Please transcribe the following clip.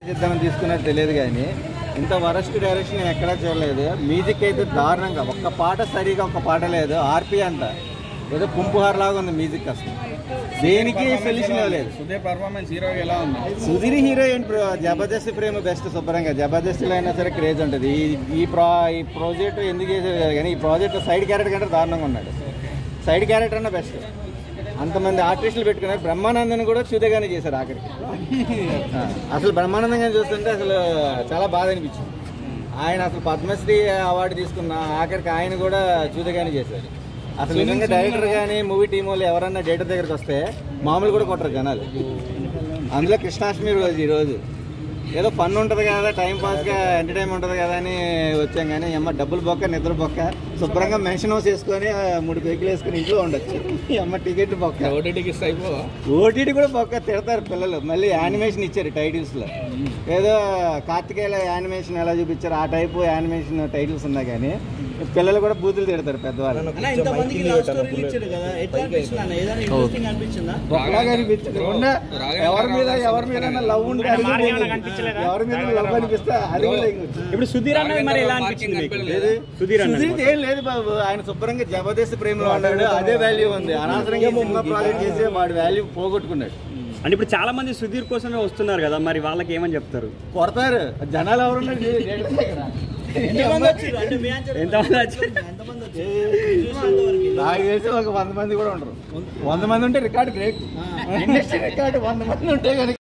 సిద్ధమని తీసుకున్నట్టు తెలియదు కానీ ఇంత వరస్ట్ డైరెక్షన్ నేను ఎక్కడా చూడలేదు మ్యూజిక్ అయితే దారుణంగా ఒక్క పాట సరిగా ఒక్క పాట లేదు ఆర్పి అంట ఏదో పుంపుహార్ లాగా ఉంది మ్యూజిక్ అసలు దేనికి సొల్యూషన్ ఇవ్వలేదు సుధీర్ పర్ఫార్మెన్స్ హీరో ఎలా ఉంది సుధీర్ హీరో ఏంటి బ్రో జబర్దస్త్ ఫ్రేమ్ బెస్ట్ శుభ్రంగా జబర్దస్త్లో అయినా సరే క్రేజ్ ఉంటుంది ఈ ఈ ప్రా ఈ ప్రాజెక్ట్ ఎందుకు చేసేది కానీ ఈ ప్రాజెక్ట్ సైడ్ క్యారెక్టర్ కంటే దారుణంగా ఉన్నాడు సైడ్ క్యారెక్టర్ అన్న బెస్ట్ అంతమంది ఆర్టిస్టులు పెట్టుకున్నారు బ్రహ్మానందన్ కూడా చూదేగానే చేశారు ఆఖరికి ఆ, అసలు బ్రహ్మానందం గారిని చూస్తుంటే అసలు చాలా బాధ అనిపించింది ఆయన అసలు పద్మశ్రీ అవార్డు తీసుకున్న ఆఖరికి ఆయన కూడా చూదేగానే చేశారు అసలు నిజంగా డైరెక్టర్ కానీ మూవీ టీం వాళ్ళు ఎవరన్నా డైరెక్టర్ దగ్గరికి వస్తే మామూలు కూడా కొట్టరు జనాలు అందులో కృష్ణాష్టమి రోజు ఈ రోజు ఏదో ఫన్ ఉంటుంది కదా టైం పాస్గా ఎంటర్టైన్మెంట్ ఉంటుంది కదా అని వచ్చాం కానీ అమ్మ డబ్బులు బొక్క నిద్ర బొక్క శుభ్రంగా మెన్షన్ హౌస్ వేసుకొని ఆ, మూడు పెగ్గులు వేసుకొని ఇంట్లో ఉండొచ్చు ఈ అమ్మ టికెట్ బొక్క ఓటీటీకి ఇస్తే అయిపోవా ఓటీటీ కూడా బొక్క తిడతారు పిల్లలు మళ్ళీ యానిమేషన్ ఇచ్చారు టైటిల్స్ లో ఏదో కార్తికేయుల యానిమేషన్ ఎలా చూపించారు ఆ టైపు యానిమేషన్ టైటిల్స్ ఉన్నా కానీ పిల్లలు కూడా బూతులు తిడతారు పెద్దవాళ్ళు అన్న ఇంతమందికి లవ్ స్టోరీలు ఇచ్చారు కదా ఎట్లా అనిపించింది అన్న ఏదైనా ఇంట్రెస్టింగ్ అనిపించిందా గొప్పలాగా అనిపించింది ఉన్న ఎవరి మీద ఎవరి మీద లవ్ ఉంటే అది కూడా తెలియదు. ఎవరి మీద లవ్ అనిపిస్తే అది కూడా ఇంకొచ్చు. ఇప్పుడు సుధీర్ అన్నది మరి ఎలా అనిపించింది మీకు ఏది? సుధీర్ అన్నది సుధీర్ ఏం లేదు బాబు ఆయన శుభ్రంగా జబర్దస్త్ ప్రేమలో ఉన్నాడు అదే వాల్యూ ఉంది అనవసరంగా ఈ సినిమా ప్రాజెక్ట్ చేసి వాడి వాల్యూ పోగొట్టుకున్నాడు అంటే ఇప్పుడు చాలా మంది సుధీర్ కోసమే వస్తున్నారు కదా మరి వాళ్ళకి ఏమని చెప్తారు కొడతారు జనాలు ఎవరున్నారు ఎంతమంది వచ్చారు అంటే మీ ఆన్సర్ ఎంతమంది వచ్చారు? ఎంతమంది వచ్చారు నాకు తెలిసి ఒక వంద మంది కూడా ఉండరు వంద మంది ఉంటే రికార్డు బ్రేక్ ఇండస్ట్రీ రికార్డు వంద మంది ఉంటే కనుక